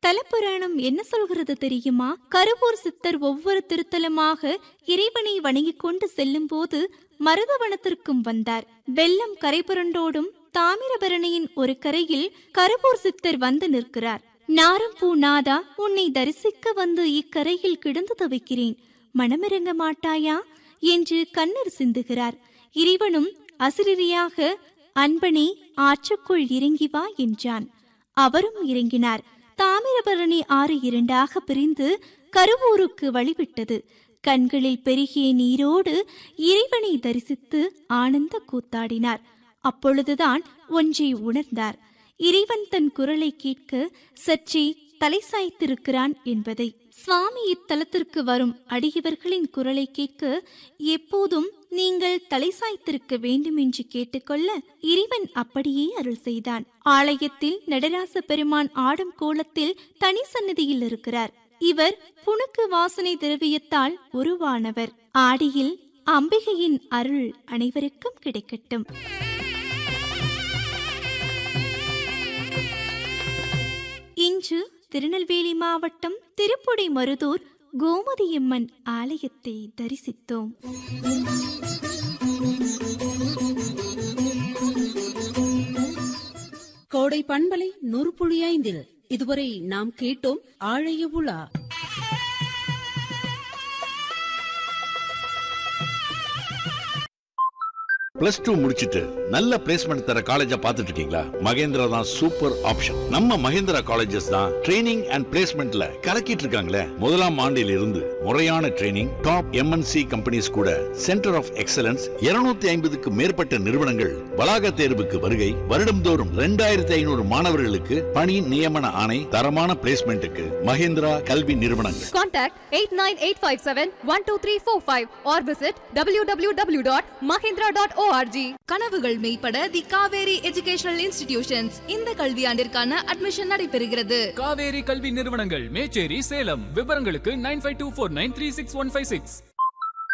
தலப்புராணம் என்ன சொல்கிறது தெரியுமா கருவூர் சித்தர் ஒவ்வொரு திருத்தலமாக இறைவனை வணங்கிக் கொண்டு செல்லும் போது மருதவனத்திற்கும் வந்தார் வெள்ளம் கரைபுரண்டோடும் தாமிரபரணியின் ஒரு கரையில் கருவூர் சித்தர் வந்து நிற்கிறார் நாரம்பூ நாதா உன்னை தரிசிக்க வந்து இக்கரையில் கிடந்து தவிக்கிறேன் மனமிறங்க மாட்டாயா என்று கண்ணீர் சிந்துகிறார் இறைவனும் அசிரியாக அன்பனே ஆற்றுக்குள் இறங்கி வா என்றான் அவரும் இறங்கினார் தாமிரபரணி ஆறு இரண்டாக பிரிந்து கருவூருக்கு வழிவிட்டது கண்களில் பெருகிய நீரோடு இறைவனை தரிசித்து ஆனந்த கூத்தாடினார் அப்பொழுதுதான் ஒன்றை உணர்ந்தார் இறைவன் தன் குரலை கேட்க சற்றே தலை சாய்த்திருக்கிறான் என்பதை சுவாமி இத்தலத்திற்கு வரும் அடியவர்களின் குரலை கேட்க எப்போதும் நீங்கள் தலை சாய்த்திருக்க வேண்டும் என்று கேட்டுக்கொள்ள இறைவன் அப்படியே அருள் செய்தான் ஆலயத்தில் நடராச பெருமான் ஆடும் கோலத்தில் தனி சன்னதியில் இருக்கிறார் இவர் புணுக்கு வாசனை திரவியத்தால் உருவானவர் ஆடியில் அம்பிகையின் அருள் அனைவருக்கும் கிடைக்கட்டும் இன்று திருநெல்வேலி மாவட்டம் திருப்புடை மருதூர் கோமதியம்மன் ஆலயத்தை தரிசித்தோம் கோடை பண்பலை நூறுபுள்ளி இதுவரை நாம் கேட்டோம் ஆழைய உலா பிளஸ் டூ முடிச்சிட்டு நல்ல பிளேஸ்மெண்ட் தர காலேஜா பார்த்துட்டு இருக்கீங்களா மகேந்திரா தான் சூப்பர் ஆப்ஷன் நம்ம மகேந்திரா காலேஜஸ் தான் ட்ரைனிங் அண்ட் பிளேஸ்மெண்ட்ல கலக்கிட்டு இருக்காங்களே முதலாம் ஆண்டில் இருந்து முறையான ட்ரைனிங் டாப் எம்என்சி கம்பெனிஸ் கூட சென்டர் ஆஃப் எக்ஸலன்ஸ் 250 ஐம்பதுக்கு மேற்பட்ட நிறுவனங்கள் வளாக தேர்வுக்கு வருகை வருடம்தோறும் ரெண்டாயிரத்தி ஐநூறு மாணவர்களுக்கு பணி நியமன ஆணை தரமான பிளேஸ்மெண்ட்டுக்கு மகேந்திரா கல்வி நிறுவனங்கள் Contact 89857-12345 or visit www.mahindra.org. கனவுகள் மெய்ப்பட தி காவேரி எஜுகேஷனல் இன்ஸ்டிடியூஷன்ஸ் இந்த கல்வியாண்டிற்கான அட்மிஷன் நடைபெறுகிறது காவேரி கல்வி நிறுவனங்கள் மேச்சேரி சேலம் விவரங்களுக்கு nine five two four nine three six one five six